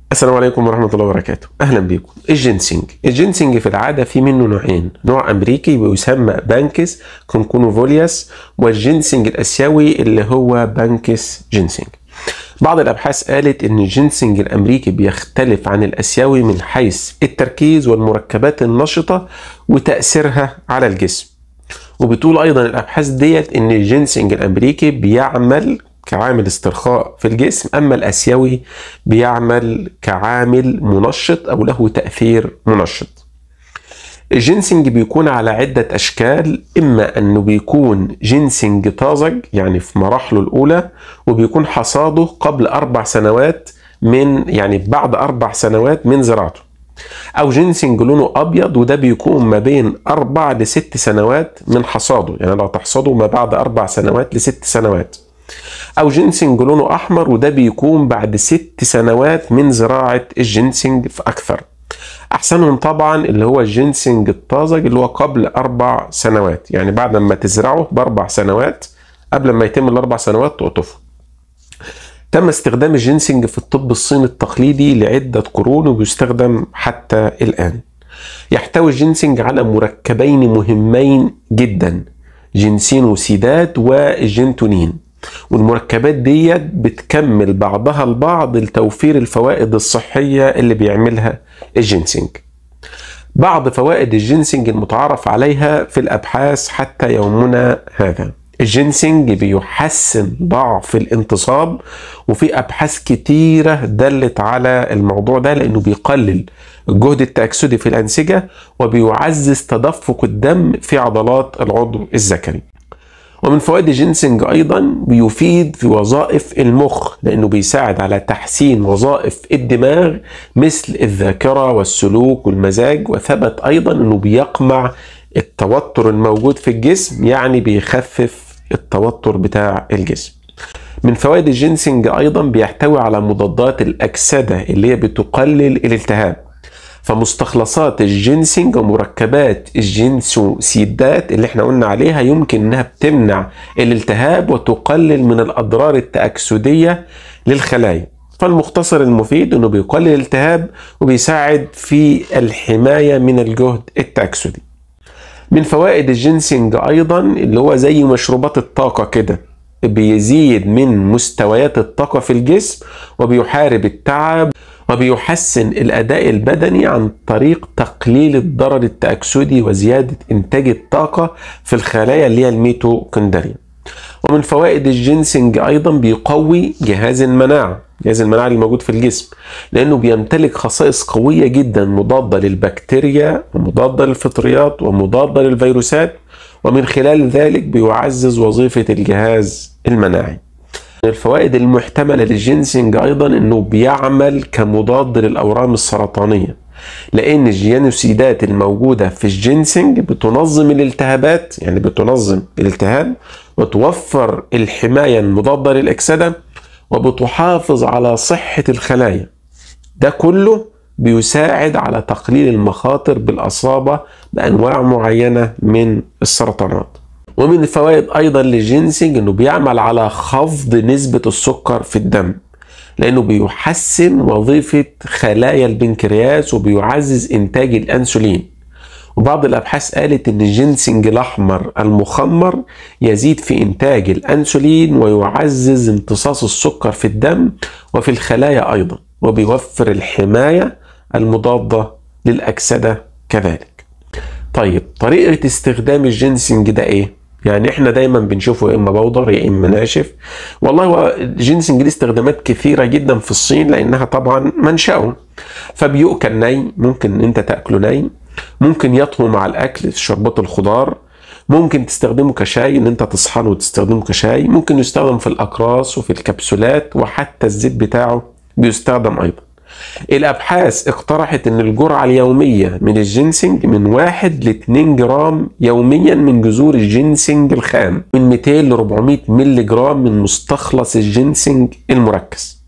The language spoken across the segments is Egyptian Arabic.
السلام عليكم ورحمة الله وبركاته أهلا بكم الجنسنج الجنسنج في العادة في منه نوعين نوع أمريكي ويسمى بانكس كونكونوفولياس والجنسنج الأسيوي اللي هو بانكس جنسنج بعض الأبحاث قالت إن الجنسنج الأمريكي بيختلف عن الأسيوي من حيث التركيز والمركبات النشطة وتأثيرها على الجسم وبتقول أيضا الأبحاث ديت إن الجنسنج الأمريكي بيعمل كعامل استرخاء في الجسم أما الأسيوي بيعمل كعامل منشط أو له تأثير منشط الجنسنج بيكون على عدة أشكال إما أنه بيكون جنسنج طازج يعني في مراحله الأولى وبيكون حصاده قبل أربع سنوات من يعني بعد أربع سنوات من زراعته أو جنسنج لونه أبيض وده بيكون ما بين أربع لست سنوات من حصاده يعني لو تحصده ما بعد أربع سنوات لست سنوات او جنسنج لونه احمر وده بيكون بعد ست سنوات من زراعه الجنسنج في اكثر احسنهم طبعا اللي هو الجنسنج الطازج اللي هو قبل اربع سنوات يعني بعد ما تزرعه باربع سنوات قبل ما يتم الاربع سنوات تقطفه تم استخدام الجنسنج في الطب الصيني التقليدي لعدة قرون وبيستخدم حتى الآن يحتوي الجنسنج على مركبين مهمين جدا جنسينوسيدات والجنتونين والمركبات ديت بتكمل بعضها البعض لتوفير الفوائد الصحية اللي بيعملها الجنسنج بعض فوائد الجنسنج المتعارف عليها في الأبحاث حتى يومنا هذا الجنسنج بيحسن ضعف الانتصاب وفي أبحاث كتيرة دلت على الموضوع ده لأنه بيقلل الجهد التأكسدي في الأنسجة وبيعزز تدفق الدم في عضلات العضو الذكري ومن فوائد الجنسنج ايضا بيفيد في وظائف المخ لانه بيساعد على تحسين وظائف الدماغ مثل الذاكره والسلوك والمزاج وثبت ايضا انه بيقمع التوتر الموجود في الجسم يعني بيخفف التوتر بتاع الجسم من فوائد الجنسنج ايضا بيحتوي على مضادات الاكسده اللي هي بتقلل الالتهاب فمستخلصات الجنسنج ومركبات الجنسوسيدات اللي احنا قلنا عليها يمكن انها بتمنع الالتهاب وتقلل من الاضرار التاكسديه للخلايا فالمختصر المفيد انه بيقلل الالتهاب وبيساعد في الحمايه من الجهد التاكسدي من فوائد الجنسنج ايضا اللي هو زي مشروبات الطاقه كده بيزيد من مستويات الطاقه في الجسم وبيحارب التعب وبيحسن الأداء البدني عن طريق تقليل الضرر التأكسدي وزيادة إنتاج الطاقة في الخلايا اللي هي الميتوكوندريا ومن فوائد الجنسنج أيضا بيقوي جهاز المناعة جهاز المناعة اللي موجود في الجسم لأنه بيمتلك خصائص قوية جدا مضادة للبكتيريا ومضادة للفطريات ومضادة للفيروسات ومن خلال ذلك بيعزز وظيفة الجهاز المناعي من الفوائد المحتملة للجينسينج أيضا أنه بيعمل كمضاد للأورام السرطانية لأن الجيانوسيدات الموجودة في الجينسينج بتنظم الالتهابات يعني بتنظم الالتهاب وتوفر الحماية المضادة للأكسدة وبتحافظ على صحة الخلايا ده كله بيساعد على تقليل المخاطر بالإصابة بأنواع معينة من السرطانات ومن الفوائد ايضا للجينسينج انه بيعمل على خفض نسبة السكر في الدم لانه بيحسن وظيفة خلايا البنكرياس وبيعزز انتاج الانسولين وبعض الابحاث قالت ان الجينسينج الاحمر المخمر يزيد في انتاج الانسولين ويعزز امتصاص السكر في الدم وفي الخلايا ايضا وبيوفر الحماية المضادة للاكسدة كذلك طيب طريقة استخدام الجينسينج ده ايه؟ يعني احنا دايما بنشوفه يا اما بودر يا اما ناشف والله هو الجينسنج ليه استخدامات كثيره جدا في الصين لانها طبعا منشأه فبيؤكل ني ممكن انت تاكله ني ممكن يطهو مع الاكل في شربات الخضار ممكن تستخدمه كشاي ان انت تصحنه وتستخدمه كشاي ممكن يستخدم في الاقراص وفي الكبسولات وحتى الزيت بتاعه بيستخدم ايضا الابحاث اقترحت ان الجرعه اليوميه من الجنسنج من 1 ل 2 جرام يوميا من جذور الجنسنج الخام من 200 ل 400 مللي جرام من مستخلص الجنسنج المركز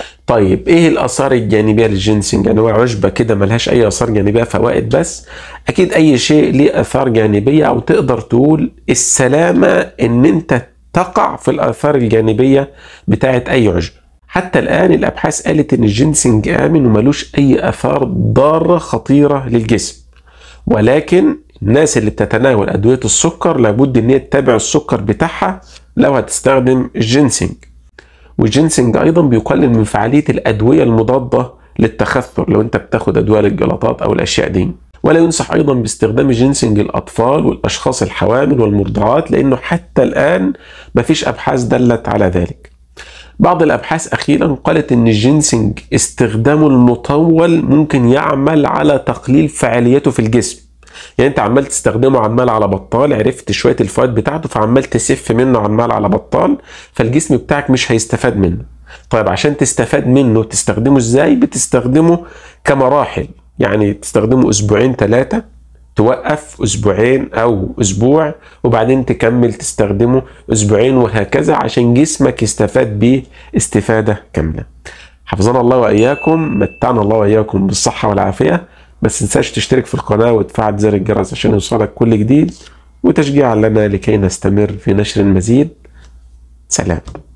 طيب ايه الاثار الجانبيه للجنسنج يعني هو عشبه كده ملهاش اي اثار جانبيه فوائد بس اكيد اي شيء ليه اثار جانبيه او تقدر تقول السلامه ان انت تقع في الاثار الجانبيه بتاعت اي عشبه حتى الآن الأبحاث قالت إن الجنسنج آمن وملوش أي آثار ضارة خطيرة للجسم ولكن الناس اللي بتتناول أدوية السكر لابد إن هي تتابع السكر بتاعها لو هتستخدم الجنسنج والجنسنج أيضا بيقلل من فعالية الأدوية المضادة للتخثر لو أنت بتاخد أدوية للجلطات أو الأشياء دي ولا ينصح أيضا باستخدام الجنسنج الأطفال والأشخاص الحوامل والمرضعات لأنه حتى الآن مفيش أبحاث دلت على ذلك بعض الأبحاث أخيرا قالت أن الجنسنج استخدامه المطول ممكن يعمل على تقليل فعاليته في الجسم يعني انت عمال تستخدمه عمال على بطال عرفت شويه الفوائد بتاعته فعمال تسف منه عمال على بطال فالجسم بتاعك مش هيستفاد منه طيب عشان تستفاد منه تستخدمه ازاي بتستخدمه كمراحل يعني تستخدمه اسبوعين ثلاثه توقف اسبوعين او اسبوع وبعدين تكمل تستخدمه اسبوعين وهكذا عشان جسمك يستفاد بيه استفاده كامله حفظنا الله واياكم متعنا الله واياكم بالصحه والعافيه بس تنساش تشترك في القناه وتفعل زر الجرس عشان يوصلك كل جديد وتشجيعا لنا لكي نستمر في نشر المزيد سلام